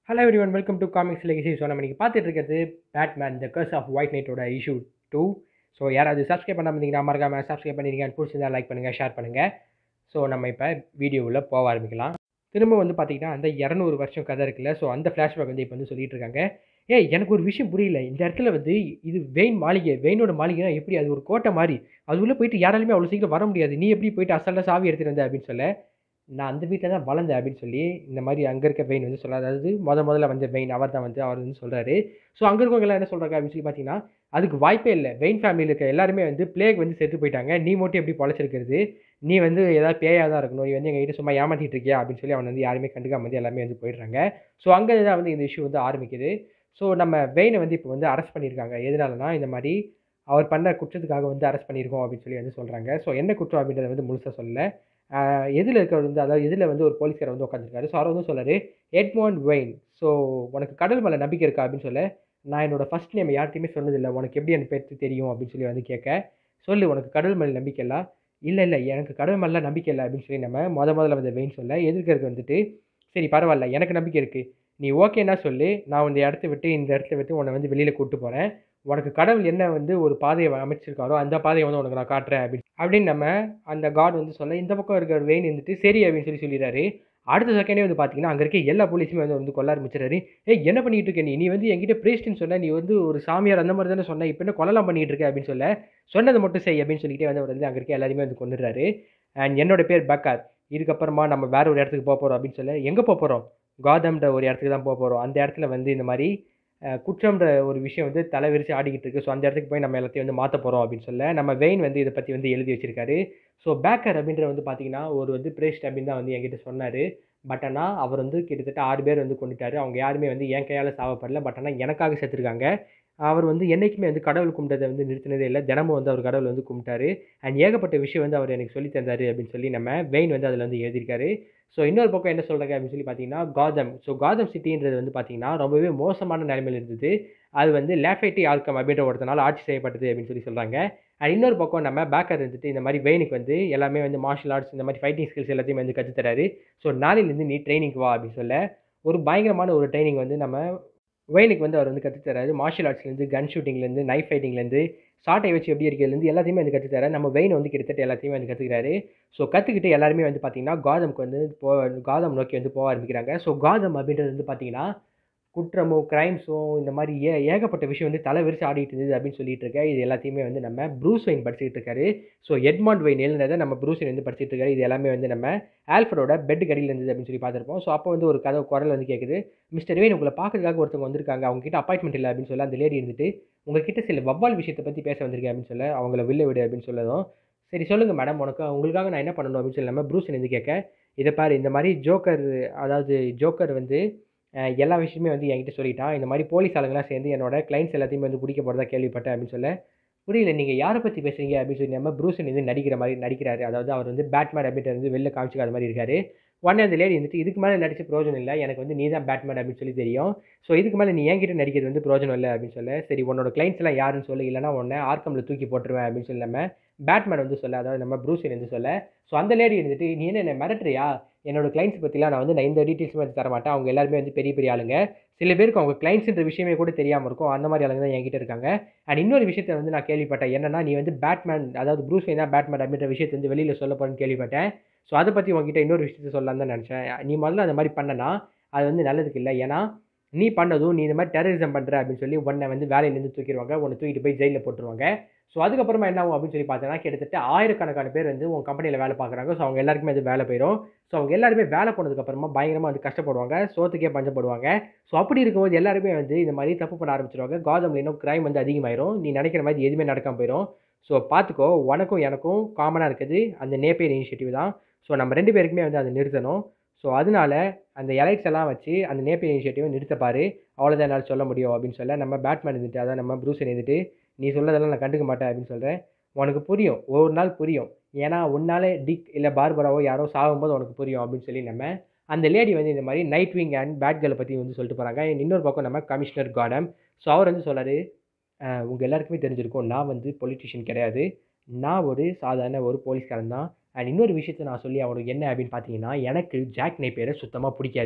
hello everyone welcome to comics legacy so நம்ம இன்றைக்கி பார்த்துட்டு இருக்கிறது Batman the curse of white நைட்டோட இஷ்யூ டூ ஸோ யாராவது சப்ஸ்கிரைப் பண்ணாமல் இருந்தீங்கன்னா மறக்காமல் சப்ஸ்கிரைப் பண்ணிருங்க பிடிச்சிருந்தா லைக் பண்ணுங்கள் ஷேர் பண்ணுங்கள் ஸோ நம்ம இப்போ வீடியோவில் போக ஆரம்பிக்கலாம் திரும்ப வந்து பார்த்தீங்கன்னா அந்த இரநூறு வருஷம் கதை இருக்குல்ல ஸோ அந்த ஃப்ளாஷ்பேக் வந்து இப்போ வந்து சொல்லிட்டு இருக்காங்க ஏய் எனக்கு ஒரு விஷயம் புரியல இந்த இடத்துல வந்து இது வெயின் மாளிகை வெயினோட மாளிகைனா எப்படி அது ஒரு கோட்டை மாதிரி அது உள்ளே போயிட்டு யாராலுமே அவ்வளோ சீக்கிரம் வர முடியாது நீ எப்படி போயிட்டு அசல்ல சாவி எடுத்துகிட்டு வந்த அப்படின்னு சொல்ல நான் அந்த வீட்டில் தான் வளர்ந்தேன் அப்படின்னு சொல்லி இந்த மாதிரி அங்கே இருக்க வெயின் வந்து சொல்ல அதாவது முத முதல்ல வந்து வெயின் அவர் தான் வந்து அவர் வந்து சொல்கிறாரு ஸோ அங்கே இருக்கவங்க எல்லாம் என்ன சொல்கிறாங்க அப்படின்னு சொல்லி பார்த்தீங்கன்னா அதுக்கு வாய்ப்பே இல்லை வெயின் ஃபேமிலியில் இருக்க எல்லாருமே வந்து பிளேக் வந்து செத்து போயிட்டாங்க நீ மட்டும் எப்படி பொழைச்சிருக்கிறது நீ வந்து ஏதாவது பேயாக தான் இருக்கணும் நீ வந்து எங்கள் கிட்ட சும்மா ஏமாற்றிட்டு இருக்கியா அப்படின்னு சொல்லி அவன் வந்து யாருமே கண்டுக்காம வந்து எல்லாமே வந்து போயிடுறாங்க ஸோ அங்கே தான் வந்து இந்த இஷ்யூ வந்து ஆரம்பிக்குது ஸோ நம்ம வெயினை வந்து இப்போ வந்து அரெஸ்ட் பண்ணியிருக்காங்க எதனாலனா இந்த மாதிரி அவர் பண்ண குற்றத்துக்காக வந்து அரெஸ்ட் பண்ணியிருக்கோம் அப்படின்னு சொல்லி வந்து சொல்கிறாங்க ஸோ என்ன குற்றம் அப்படின்றத வந்து முழுசாக சொல்லலை எதில் இருக்கிறவர் வந்து அதாவது எதில் வந்து ஒரு போலீஸ்காரர் வந்து உட்காந்துருக்காரு ஸோ அவர் வந்து சொல்லாரு எட்மோண்ட் வெயின் ஸோ உனக்கு கடல் மேலே நம்பிக்கை இருக்கா அப்படின்னு சொல்ல நான் என்னோட ஃபஸ்ட் நேம் யார்ட்டையுமே சொன்னதில்லை உனக்கு எப்படி எனக்கு பேர்த்து தெரியும் அப்படின்னு சொல்லி வந்து கேட்க சொல்லு உனக்கு கடல் மேலே நம்பிக்கை இல்லை இல்லை இல்லை எனக்கு கடல் மேலே நம்பிக்கை இல்லை அப்படின்னு சொல்லி நம்ம முத முதல்ல வந்து வெயின் சொல்ல எதிர்க்கிறது வந்துட்டு சரி பரவாயில்ல எனக்கு நம்பிக்கை இருக்குது நீ ஓகேன்னா சொல்லு நான் இந்த இடத்த விட்டு இந்த இடத்த விட்டு உன்னை வந்து வெளியில் கூப்பிட்டு போகிறேன் உனக்கு கடவுள் என்ன வந்து ஒரு பாதையை அமைச்சிருக்காரோ அந்த பாதையை வந்து உனக்கு நான் காட்டுறேன் அப்படின்னு அப்படின்னு நம்ம அந்த காட் வந்து சொல்ல இந்த பக்கம் இருக்கிற வெயின் இருந்துட்டு சரி அப்படின்னு சொல்லி சொல்லிடுறாரு அடுத்த செகண்டே வந்து பார்த்தீங்கன்னா அங்கே இருக்க எல்லா போலீஸுமே வந்து வந்து கொல்ல ஆரம்பிச்சிடாரு ஏய் என்ன பண்ணிட்டு இருக்க நீ நீ வந்து என்கிட்ட பிரேஸ்ட்னு சொன்ன நீ வந்து ஒரு சாமியார் அந்த மாதிரி தானே சொன்ன இப்போ என்ன கொல்லலாம் பண்ணிட்டு இருக்க அப்படின்னு சொல்ல சொன்னதை மட்டும் செய் அப்படின்னு சொல்லிட்டே வந்து அவர் வந்து அங்கே இருக்க எல்லாருமே வந்து கொண்டுடுறாரு அண்ட் என்னோட பேர் பக்கார் இதுக்கப்புறமா நம்ம வேற ஒரு இடத்துக்கு போக போகிறோம் அப்படின்னு சொல்ல எங்கே போக போகிறோம் காதம்ன்ற ஒரு இடத்துக்கு தான் போக போகிறோம் அந்த இடத்துல வந்து இந்த மாதிரி குற்றம்ன்ற ஒரு விஷயம் வந்து தலை விரிச்சு ஆடிக்கிட்டு இருக்கு ஸோ அந்த இடத்துக்கு போய் நம்ம எல்லாத்தையும் வந்து மாற்ற போகிறோம் அப்படின்னு சொல்ல நம்ம வெயின் வந்து இதை பற்றி வந்து எழுதி வச்சிருக்காரு ஸோ பேக்கர் அப்படின்ற வந்து பார்த்தீங்கன்னா ஒரு வந்து பிரேஸ்ட் அப்படின்னு தான் வந்து என்கிட்ட சொன்னார் பட் ஆனால் அவர் வந்து கிட்டத்தட்ட ஆறு பேர் வந்து கொண்டுட்டாரு அவங்க யாருமே வந்து என் கையால் சாவப்படல பட் ஆனால் எனக்காக செத்துருக்காங்க அவர் வந்து என்றைக்குமே வந்து கடவுள் கும்பிட்டதை வந்து நிறுத்தினதே இல்லை தினமும் வந்து அவர் கடவுள் வந்து கும்பிட்டாரு அண்ட் ஏகப்பட்ட விஷயம் வந்து அவர் எனக்கு சொல்லி தந்தார் அப்படின்னு சொல்லி நம்ம வெயின் வந்து அதில் வந்து எழுதியிருக்காரு ஸோ இன்னொரு பக்கம் என்ன சொல்கிறாங்க அப்படின்னு சொல்லி பார்த்தீங்கன்னா காதம் ஸோ காதம் சிட்டின்றது வந்து பார்த்தீங்கன்னா ரொம்பவே மோசமான நிலைமையில் இருந்தது அது வந்து லேஃபைட்டி ஆல்கம் அப்படின்ற ஒருத்தனால ஆட்சி செய்யப்பட்டது அப்படின்னு சொல்லி சொல்கிறாங்க அண்ட் இன்னொரு பக்கம் நம்ம பேக்கர் இருந்துட்டு இந்த மாதிரி வெயினுக்கு வந்து எல்லாமே வந்து மார்ஷல் ஆர்ட்ஸ் இந்த மாதிரி ஃபைட்டிங் ஸ்கில்ஸ் எல்லாத்தையும் வந்து கற்றுத்தராரு ஸோ நாளையிலேருந்து நீ ட்ரைனிங்க்கு வா அப்படின்னு சொல்ல ஒரு பயங்கரமான ஒரு ட்ரைனிங் வந்து நம்ம வெயினுக்கு வந்து அவர் வந்து கற்றுத்தராரு மார்ஷல் ஆர்ட்ஸ்லேருந்து கன் ஷூட்டிங்லேருந்து நைஃப் ஃபைட்டிங்லேருந்து சாட்டை வச்சு எப்படி இருக்கிறதுலேருந்து எல்லாத்தையுமே வந்து கற்றுத்தராரு நம்ம வெயின் வந்து கிட்டத்தட்ட எல்லாத்தையுமே வந்து கற்றுக்கிறாரு ஸோ கற்றுக்கிட்டு எல்லாருமே வந்து பார்த்தீங்கன்னா காதம்க்கு வந்து போ காதம் நோக்கி வந்து போக ஆரம்பிக்கிறாங்க ஸோ காதம் அப்படின்றது வந்து பார்த்தீங்கன்னா குற்றமும் க்ரைம்ஸும் இந்த மாதிரி ஏ ஏகப்பட்ட விஷயம் வந்து தலை விரிச்சு ஆடிட்டு இருந்தது அப்படின்னு சொல்லிட்டு இருக்க இது எல்லாத்தையுமே வந்து நம்ம ப்ரூஸ் வெயின் படிச்சுட்டு இருக்காரு ஸோ எட்மாண்ட் வெயின் எழுந்ததை நம்ம ப்ரூஸ் வெயின் வந்து படிச்சுட்டு இருக்காரு இது எல்லாமே வந்து நம்ம ஆல்ஃபரோட பெட் கடியில் இருந்தது அப்படின்னு சொல்லி பார்த்துருப்போம் ஸோ அப்போ வந்து ஒரு கதை குரல் வந்து கேட்குது மிஸ்டர் வெயின் உங்களை பார்க்கறதுக்காக ஒருத்தவங்க வந்திருக்காங்க அவங்க கிட்ட அப்பாயின்மெண்ட் இல்லை அப்படின்னு சொல்ல அந்த லேடி இருந்துட்டு உங்ககிட்ட சில வவ்வால் விஷயத்தை பற்றி பேச வந்திருக்கேன் அப்படின்னு சொல்ல அவங்கள வில்ல விடு அப்படின்னு சொல்லதும் சரி சொல்லுங்கள் மேடம் உனக்கு உங்களுக்காக நான் என்ன பண்ணணும் அப்படின்னு சொல்லி நம்ம ப்ரூஸ் வந்து கேட்க இதை பாரு இந்த மாதிரி ஜோக்கர் அதாவது ஜோக்கர் வந்து எல்லா விஷயமே வந்து என்கிட்ட சொல்லிட்டான் இந்த மாதிரி போலீஸ் ஆளுங்களாம் சேர்ந்து என்னோட கிளைண்ட்ஸ் எல்லாத்தையுமே வந்து பிடிக்க போகிறதா கேள்விப்பட்டேன் அப்படின்னு சொல்ல புரியல நீங்கள் யாரை பற்றி பேசுகிறீங்க அப்படின்னு சொல்லி நம்ம ப்ரூசன் வந்து நடிக்கிற மாதிரி நடிக்கிறாரு அதாவது அவர் வந்து பேட்மேன் அப்படின்ட்டு வந்து வெளில காமிச்சிக்காத மாதிரி இருக்காரு உடனே அந்த லேடி வந்துட்டு இதுக்கு மேலே நடிச்ச பிரோஜனம் இல்லை எனக்கு வந்து நீ தான் பேட்மேன் அப்படின்னு சொல்லி தெரியும் ஸோ இதுக்கு மேலே நீ என்கிட்ட நடிக்கிறது வந்து பிரோஜனம் இல்லை அப்படின்னு சொல்ல சரி உன்னோட கிளைண்ட்ஸ் எல்லாம் யாருன்னு சொல்லி இல்லைனா உன்னை ஆர்க்கமில் தூக்கி போட்டுருவேன் அப்படின்னு சொல்லி நம்ம பேட்மேன் வந்து சொல்ல அதாவது நம்ம ப்ரூசின் வந்து சொல்ல ஸோ அந்த லேடி இருந்துட்டு நீ என்ன என்ன மிரட்டுறியா என்னோட கிளைண்ட்ஸ் பற்றிலாம் நான் வந்து நான் எந்த டீட்டெயில்ஸுமே வந்து தரமாட்டேன் அவங்க எல்லாருமே வந்து பெரிய பெரிய ஆளுங்க சில பேருக்கு அவங்க கிளைண்ட்ஸுன்ற விஷயமே கூட தெரியாமல் இருக்கும் அந்த மாதிரி ஆளுங்க தான் என்கிட்ட இருக்காங்க அண்ட் இன்னொரு விஷயத்தை வந்து நான் கேள்விப்பட்டேன் என்னன்னா நீ வந்து பேட்மேன் அதாவது ப்ரூஸ் வெயின் தான் பேட்மேன் அப்படின்ற விஷயத்தை வந்து வெளியில் சொல்ல போகிறேன்னு கேள்விப்பட்டேன் ஸோ அதை பற்றி உங்ககிட்ட இன்னொரு விஷயத்த சொல்லலாம் தான் நினச்சேன் நீ முதல்ல அந்த மாதிரி பண்ணனா அது வந்து நல்லதுக்கு இல்லை ஏன்னா நீ பண்ணதும் நீ இந்த மாதிரி டெரரிசம் பண்ணுற அப்படின்னு சொல்லி உன்னை வந்து வேலையிலேருந்து தூக்கிடுவாங்க உன்னை தூக்கிட்டு போய் ஜெயிலில் போட்டுருவாங்க ஸோ அதுக்கப்புறமா என்ன ஆகும் அப்படின்னு சொல்லி பார்த்தோன்னா கிட்டத்தட்ட ஆயிரக்கணக்கான பேர் வந்து உங்கள் கம்பெனியில் வேலை பார்க்குறாங்க ஸோ அவங்க எல்லாருக்குமே அது வேலை போயிடும் ஸோ அவங்க எல்லாருமே வேலை போனதுக்கப்புறமா பயங்கரமாக வந்து கஷ்டப்படுவாங்க சோத்துக்கே பஞ்சப்படுவாங்க ஸோ அப்படி இருக்கும்போது எல்லாருமே வந்து இந்த மாதிரி தப்பு பண்ண ஆரம்பிச்சிருவாங்க காதம்ல இன்னும் க்ரைம் வந்து அதிகமாயிரும் நீ நினைக்கிற மாதிரி எதுவுமே நடக்காம போயிடும் ஸோ பார்த்துக்கோ உனக்கும் எனக்கும் காமனாக இருக்குது அந்த நேப்பேர் இனிஷியேட்டிவ் தான் ஸோ நம்ம ரெண்டு பேருக்குமே வந்து அதை நிறுத்தணும் ஸோ அதனால அந்த எலைட்ஸ் எல்லாம் வச்சு அந்த நேப்பேர் இனிஷியேட்டிவை நிறுத்தப்பாரு அவ்வளோதான் என்னால் சொல்ல முடியும் அப்படின்னு சொல்ல நம்ம பேட்மேன் இருந்துட்டு அதான் நம்ம ப்ரூசன் இருந்துட்டு நீ சொல்லதெல்லாம் நான் கண்டுக்க மாட்டேன் அப்படின்னு சொல்கிறேன் உனக்கு புரியும் ஒரு நாள் புரியும் ஏன்னா உன்னால டிக் இல்லை பார்பராவோ யாரோ சாகும்போது உனக்கு புரியும் அப்படின்னு சொல்லி நம்ம அந்த லேடி வந்து இந்த மாதிரி நைட் விங் அண்ட் பேட்களை பற்றி வந்து சொல்லிட்டு போகிறாங்க இன்னொரு பக்கம் நம்ம கமிஷனர் காடம் ஸோ அவர் வந்து சொல்கிறாரு உங்கள் எல்லாருக்குமே தெரிஞ்சிருக்கும் நான் வந்து பொலிட்டிஷியன் கிடையாது நான் ஒரு சாதாரண ஒரு போலீஸ்காரன் தான் அண்ட் இன்னொரு விஷயத்தை நான் சொல்லி அவனுக்கு என்ன அப்படின்னு பார்த்தீங்கன்னா எனக்கு ஜாக் நைப்பேரை சுத்தமாக பிடிக்காது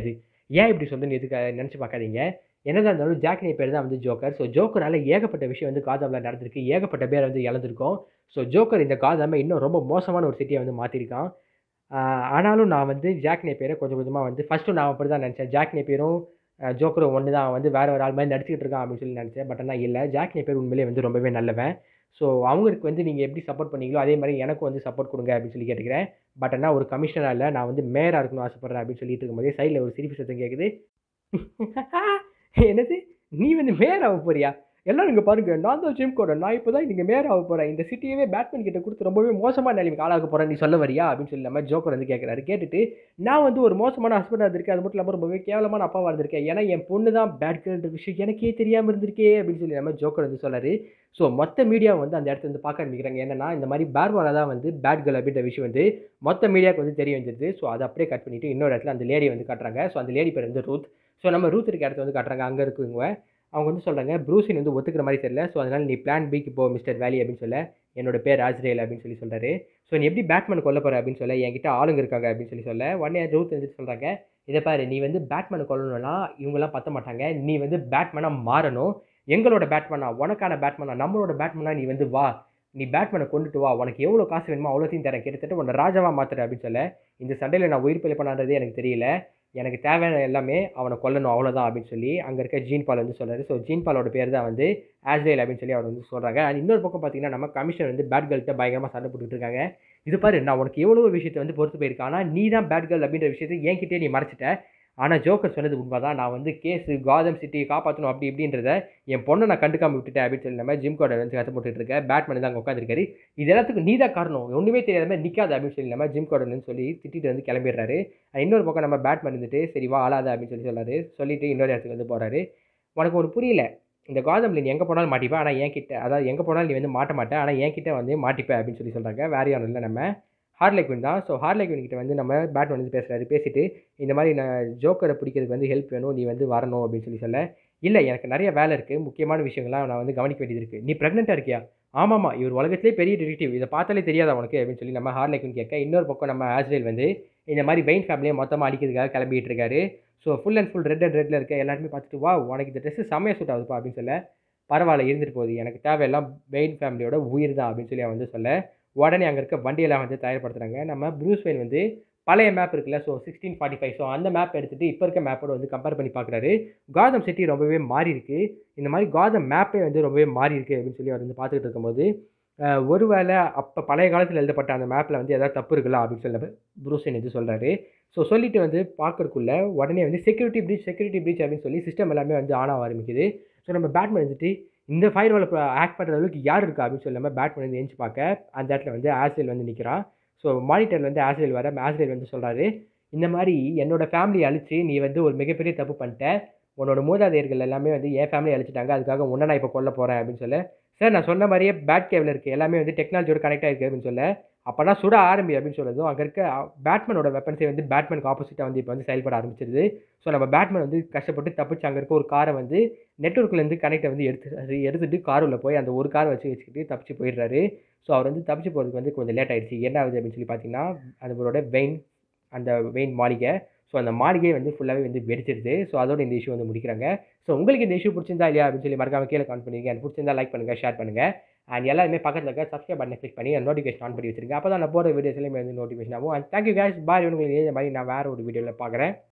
ஏன் இப்படி சொல்லுன்னு எதுக்கு நினச்சி பார்க்காதீங்க என்னதான் இருந்தாலும் ஜாக் பேர் தான் வந்து ஜோக்கர் ஸோ ஜோக்கரால் ஏகப்பட்ட விஷயம் வந்து காதாமில் நடந்திருக்கு ஏகப்பட்ட பேர் வந்து இழந்திருக்கோம் ஸோ ஜோக்கர் இந்த காதாமை இன்னும் ரொம்ப மோசமான ஒரு சிட்டியை வந்து மாற்றிருக்கான் ஆனாலும் நான் வந்து ஜாக் பேரை கொஞ்சம் கொஞ்சமாக வந்து ஃபஸ்ட்டு நான் அப்படி தான் நினச்சேன் ஜாக் பேரும் ஜோக்கரும் ஒன்று தான் வந்து வேறு ஒரு ஆள் மாதிரி நடிச்சிட்டு இருக்கான் அப்படின்னு சொல்லி நினச்சேன் பட் ஆனால் இல்லை ஜாக் பேர் உண்மையிலே வந்து ரொம்பவே நல்லவன் ஸோ அவங்களுக்கு வந்து நீங்கள் எப்படி சப்போர்ட் பண்ணீங்களோ அதே மாதிரி எனக்கும் வந்து சப்போர்ட் கொடுங்க அப்படின்னு சொல்லி கேட்டுக்கிறேன் பட் ஆனால் ஒரு கமிஷனராக இல்லை நான் வந்து மேயராக இருக்கணும்னு ஆசைப்பட்றேன் அப்படின்னு சொல்லிட்டு இருக்கும்போதே சைடில் ஒரு சிரிப்பு சத்தம் கேட்குது என்னது நீ வந்து மேயர் ஆக போறியா எல்லாரும் இங்கே பாருங்க நான் தான் ஜிம் கோட நான் இப்போ தான் நீங்கள் மேயர் ஆக போகிறேன் இந்த சிட்டியவே பேட்மேன் கிட்ட கொடுத்து ரொம்பவே மோசமான நிலைமைக்கு ஆளாக போகிறேன் நீ சொல்ல வரியா அப்படின்னு சொல்லி நம்ம ஜோக்கர் வந்து கேட்குறாரு கேட்டுட்டு நான் வந்து ஒரு மோசமான ஹஸ்பண்டாக இருந்திருக்கேன் அது மட்டும் இல்லாமல் ரொம்பவே கேவலமான அப்பாவாக இருந்திருக்கேன் ஏன்னா என் பொண்ணு தான் பேட் கேர்ள்ன்ற விஷயம் எனக்கே தெரியாமல் இருந்திருக்கே அப்படின்னு சொல்லி நம்ம ஜோக்கர் வந்து சொல்லாரு ஸோ மொத்த மீடியா வந்து அந்த இடத்துல வந்து பார்க்க ஆரம்பிக்கிறாங்க என்னன்னா இந்த மாதிரி பேர்வாலா தான் வந்து பேட் கேர்ள் அப்படின்ற விஷயம் வந்து மொத்த மீடியாவுக்கு வந்து தெரிய வந்துருது ஸோ அதை அப்படியே கட் பண்ணிவிட்டு இன்னொரு இடத்துல அந்த லேடியை வந்து காட்டுறாங்க ஸோ அந்த லேடி பேர் வந்து ரூத் ஸோ நம்ம ரூத் இருக்க இடத்துல வந்து காட்டுறாங்க அங்கே இருக்குங்க அவங்க வந்து சொல்கிறாங்க ப்ரூசின் வந்து ஒத்துக்கிற மாதிரி தெரியல ஸோ அதனால் நீ பிளான் பிக்கு போ மிஸ்டர் வேலி அப்படின்னு சொல்ல என்னோட பேர் ராஜ்ரேல் அப்படின்னு சொல்லி சொல்கிறாரு ஸோ நீ எப்படி பேட்மேன் கொல்ல போகிற அப்படின்னு சொல்ல என்கிட்ட ஆளுங்க இருக்காங்க அப்படின்னு சொல்லி சொல்ல உடனே ரூத் வந்துட்டு சொல்கிறாங்க இதை பாரு நீ வந்து பேட்மேனை கொல்லணும்னா இவங்கெல்லாம் பத்த மாட்டாங்க நீ வந்து பேட்மேனாக மாறணும் எங்களோட பேட்மேனா உனக்கான பேட்மேனா நம்மளோட பேட்மேனா நீ வந்து வா நீ பேட்மேனை கொண்டுட்டு வா உனக்கு எவ்வளோ காசு வேணுமோ அவ்வளோத்தையும் தரேன் கிட்டத்தட்ட உன்னை ராஜாவாக மாத்துற அப்படின்னு சொல்ல இந்த சண்டையில் நான் உயிர் பிழை பண்ணாதது எனக்கு தெரியல எனக்கு தேவையான எல்லாமே அவனை கொல்லணும் அவ்வளோதான் அப்படின்னு சொல்லி அங்கே இருக்க ஜீன் பால் வந்து சொல்கிறாரு ஸோ ஜீன் பாலோட பேர் தான் வந்து ஆஸ்ரேல் அப்படின்னு சொல்லி அவர் வந்து சொல்கிறாங்க அண்ட் இன்னொரு பக்கம் பார்த்தீங்கன்னா நம்ம கமிஷன் வந்து பேட் கேர்ள்கிட்ட பயங்கரமாக சண்டை போட்டுட்டு இருக்காங்க இது பாரு நான் உனக்கு எவ்வளோ விஷயத்தை வந்து பொறுத்து போயிருக்கேன் ஆனால் நீ தான் பேட் கேர்ள் அப்படின்ற விஷயத்தை என்கிட்டே நீ மறைச்சிட்ட ஆனால் ஜோக்கர் சொன்னது உண்மை தான் நான் வந்து கேஸு காதம் சிட்டியை காப்பாற்றணும் அப்படி இப்படின்றத என் பொண்ணை நான் கண்டுக்காம விட்டுட்டேன் அப்படின்னு சொல்லி நம்ம ஜிம் கோட வந்து கற்று போட்டுட்டு இருக்கேன் பேட்மேன் தான் அங்கே உட்காந்துருக்காரு இது எல்லாத்துக்கும் நீ தான் காரணம் ஒன்றுமே தெரியாத மாதிரி நிற்காது அப்படின்னு சொல்லி நம்ம ஜிம் கோடன் சொல்லி திட்டிட்டு வந்து கிளம்பிடுறாரு இன்னொரு பக்கம் நம்ம பேட்மேன் இருந்துட்டு சரி வா ஆளாத அப்படின்னு சொல்லி சொல்கிறாரு சொல்லிட்டு இன்னொரு இடத்துக்கு வந்து போகிறாரு உனக்கு ஒரு புரியல இந்த காதம்ல நீ எங்கே போனாலும் மாட்டிப்ப ஆனால் என்கிட்ட அதாவது எங்கே போனாலும் நீ வந்து மாட்ட மாட்டேன் ஆனால் என்கிட்ட வந்து மாட்டிப்ப அப்படின்னு சொல்லி சொல்கிறாங்க வேற யாரும் இல்லை நம்ம ஹார்லே குவின் தான் ஸோ ஹார்லே குவின் கிட்ட வந்து நம்ம பேட்மேன் வந்து பேசுகிறாரு பேசிட்டு இந்த மாதிரி நான் ஜோக்கரை பிடிக்கிறதுக்கு வந்து ஹெல்ப் வேணும் நீ வந்து வரணும் அப்படின்னு சொல்லி சொல்ல இல்லை எனக்கு நிறைய வேலை இருக்குது முக்கியமான விஷயங்கள்லாம் நான் வந்து கவனிக்க வேண்டியது இருக்குது நீ ப்ரெக்னெண்ட்டாக இருக்கியா ஆமாம்மா இவர் உலகத்திலே பெரிய டிடெக்டிவ் இதை பார்த்தாலே தெரியாதா உனக்கு அப்படின்னு சொல்லி நம்ம ஹார்லே குவின் கேட்க இன்னொரு பக்கம் நம்ம ஆஸ்ரேல் வந்து இந்த மாதிரி வெயின் ஃபேமிலியை மொத்தமாக அடிக்கிறதுக்காக கிளம்பிட்டு இருக்காரு so full and full red and ரெட்டில் இருக்க எல்லாருமே பார்த்துட்டு வா உனக்கு இந்த ட்ரெஸ்ஸு செம்மையாக சூட் ஆகுதுப்பா அப்படின்னு சொல்ல பரவாயில்ல இருந்துட்டு போகுது எனக்கு தேவையெல்லாம் வெயின் ஃபேமிலியோட உயிர் தான் அப்படின்னு சொல்லி அவன் வந்து சொல்ல உடனே அங்கே இருக்க வண்டியெல்லாம் வந்து தயார்படுத்துகிறாங்க நம்ம ப்ரூஸ் வெயின் வந்து பழைய மேப் இருக்குல்ல so sixteen forty five so அந்த மேப் எடுத்துகிட்டு இப்போ இருக்க மேப்போட வந்து கம்பேர் பண்ணி பார்க்குறாரு காதம் சிட்டி ரொம்பவே மாறி இருக்கு இந்த மாதிரி காதம் மேப்பே வந்து ரொம்பவே மாறி இருக்கு அப்படின்னு சொல்லி அவர் வந்து பார்த்துக்கிட்டு இருக்கும்போது அஹ், ஒருவேளை அப்போ பழைய காலத்தில் எழுதப்பட்ட அந்த மேப்பில் வந்து ஏதாவது தப்பு இருக்கலாம் அப்படின்னு சொல்லி ப்ரூசன் இது சொல்கிறாரு ஸோ சொல்லிட்டு வந்து பார்க்கறதுக்குள்ள உடனே வந்து செக்யூரிட்டி ப்ரீச் செக்யூரிட்டி ப்ரீச் அப்படின்னு சொல்லி சிஸ்டம் எல்லாமே வந்து ஆன் ஆக ஆரம்பிக்குது ஸோ நம்ம பேட்மேன் வந்துட்டு இந்த ஃபயர் வால் ஆக்ட் பண்ணுற அளவுக்கு யார் இருக்கா அப்படின்னு சொல்லி நம்ம பேட்மேன் வந்து எஞ்சி பார்க்க அந்த இடத்துல வந்து ஆசிரியல் வந்து நிற்கிறான் ஸோ மானிட்டரில் வந்து ஆசிரியல் வர ஆசிரியல் வந்து சொல்கிறாரு இந்த மாதிரி என்னோட ஃபேமிலியை அழிச்சு நீ வந்து ஒரு மிகப்பெரிய தப்பு பண்ணிட்ட உன்னோட மூதாதையர்கள் எல்லாமே வந்து என் ஃபேமிலி அழிச்சிட்டாங்க அதுக்காக உன்னை நான் இப்போ கொல்ல போகிறேன் அப்படின்னு சொல்ல சார் நான் சொன்ன மாதிரியே பேட் கேவில் இருக்குது எல்லாமே வந்து டெக்னாலஜியோட கனெக்ட் ஆகிருக்கு அப்படின்னு சொல்ல அப்போனா சுட ஆரம்பி அப்படின்னு சொல்லதும் அங்கே இருக்க பேட்மேனோட வெப்பன்ஸே வந்து பேட்மேனுக்கு ஆப்போசிட்டாக வந்து இப்போ வந்து செயல்பட ஆரம்பிச்சிருது ஸோ நம்ம பேட்மேன் வந்து கஷ்டப்பட்டு தப்பிச்சு அங்கே இருக்க ஒரு காரை வந்து நெட்ஒர்க்லேருந்து கனெக்டை வந்து எடுத்து அது எடுத்துட்டு கார் உள்ள போய் அந்த ஒரு கார் வச்சு வச்சுக்கிட்டு தப்பிச்சு போயிடுறாரு ஸோ அவர் வந்து தப்பிச்சு போகிறதுக்கு வந்து கொஞ்சம் லேட் ஆயிடுச்சு என்ன ஆகுது அப்படின்னு சொல்லி பார்த்தீங்கன்னா அதோட வெயின் அந்த வெயின் மாளிகை ஸோ அந்த மாளிகை வந்து ஃபுல்லாகவே வந்து வெடிச்சிருது ஸோ அதோட இந்த இஷ்யூ வந்து முடிக்கிறாங்க ஸோ உங்களுக்கு இந்த இஷ்யூ பிடிச்சிருந்தா இல்லையா அப்படின்னு சொல்லி மறக்காம கீழே கான் பண்ணிருங்க எனக்கு பிடிச்சிருந்தா லைக் பண்ணுங்கள் ஷேர் பண்ணுங்கள் அண்ட் எல்லாருமே பக்கத்தில் இருக்க சப்ஸ்கிரைப் பட்டனை கிளிக் பண்ணி நோட்டிஃபிகேஷன் ஆன் பண்ணி வச்சிருங்க அப்போ தான் நான் போகிற வீடியோஸ் எல்லாமே வந்து நோட்டிஃபிகேஷன் ஆகும் அண்ட் தேங்க்யூ கேஸ் பாய் உங்களுக்கு இதே மாதிரி நான் வேறு ஒரு வீடியோவில் பார்க்குறேன்